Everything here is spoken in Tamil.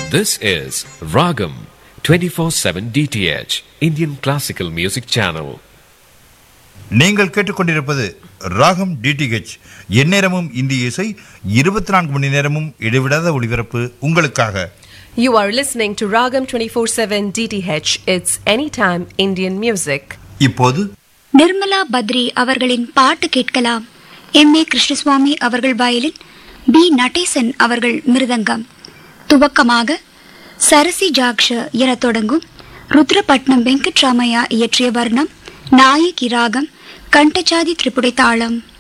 This is Ragam 24/7 DTH Indian Classical Music Channel. நீங்கள் கேட்டுக்கொண்டிருப்பது ராகம் டிடிஹெச் எந்நேரமும் இந்திய இசை இருபத்தி நான்கு மணி நேரமும் இடைவிடாத ஒளிபரப்பு உங்களுக்காக You are listening to Ragam 24/7 DTH. It's anytime Indian music. இப்போது நிர்மலா பத்ரி அவர்களின் பாட்டு கேட்கலாம் எம் ஏ கிருஷ்ணசுவாமி அவர்கள் வயலின் பி நடேசன் அவர்கள் மிருதங்கம் துவக்கமாக சரசி ஜாக்ஷ என தொடங்கும் ருத்ரபட்னம் வெங்கட்ராமையா இயற்றிய வர்ணம் நாயகி ராகம் கண்டச்சாதி திரிபுடை தாளம்